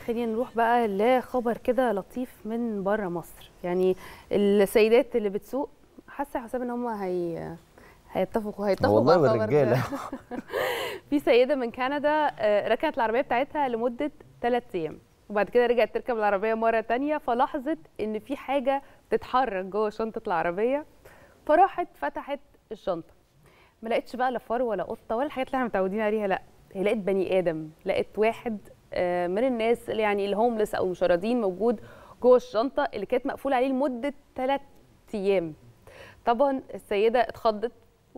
خلينا نروح بقى لخبر كده لطيف من بره مصر يعني السيدات اللي بتسوق حاسه يا حسام ان هم هي هيتفقوا هيتفقوا والله مع الخبر ده. والرجاله في سيده من كندا آه، ركنت العربيه بتاعتها لمده ثلاث ايام وبعد كده رجعت تركب العربيه مره تانية فلاحظت ان في حاجه بتتحرك جوه شنطه العربيه فراحت فتحت الشنطه ما لقيتش بقى لا فار ولا قطه ولا الحاجات اللي احنا متعودين عليها لا هي لقيت بني ادم لقيت واحد آه، من الناس اللي يعني الهوملس او المشردين موجود جوه الشنطه اللي كانت مقفوله عليه لمده ثلاث ايام طبعا السيده اتخضت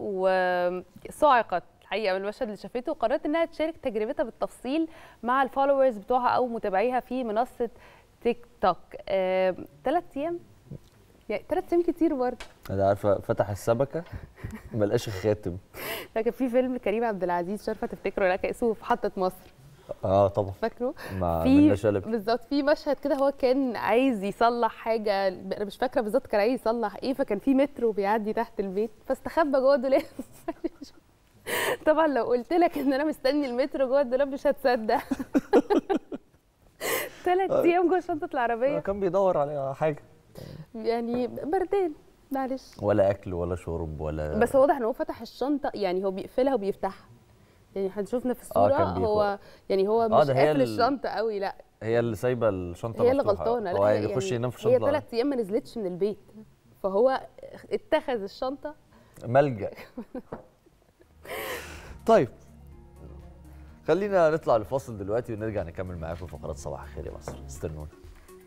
وصعقت الحقيقه من المشهد اللي شافته وقررت انها تشارك تجربتها بالتفصيل مع الفولورز بتوعها او متابعيها في منصه تيك توك ثلاث ايام يعني ثلاث ايام كتير برضه انا عارفه فتح السمكه ما لقاش الخاتم لكن في فيلم كريم عبد العزيز مش عارفه تفتكره ولا لأ، اسمه في محطه مصر اه طبعا فاكره مع في منى شلبي بالظبط في مشهد كده هو كان عايز يصلح حاجه انا مش فاكره بالظبط كان عايز يصلح ايه فكان في مترو بيعدي تحت البيت فاستخبى جوه الدولاب طبعا لو قلت لك ان انا مستني المترو جوه الدولاب مش هتصدق ثلاث ايام جوه شنطه آه، العربيه كان بيدور على حاجه يعني بردان معلش ولا اكل ولا شرب ولا بس واضح ان هو فتح الشنطه يعني هو بيقفلها وبيفتحها يعني احنا شفنا في الصوره كان بيخ- هو يعني هو آه، مش ده هي قافل ال- الشنطه قوي لا هي اللي سايبه الشنطه هي اللي مفتوحة. غلطانه هو لا يعني يخش ينام في هي الشنطه ثلاث ايام ما نزلتش من البيت فهو اتخذ الشنطه ملجأ طيب خلينا نطلع لفاصل دلوقتي ونرجع نكمل معاكم فقرات صباح الخير يا مصر استنونا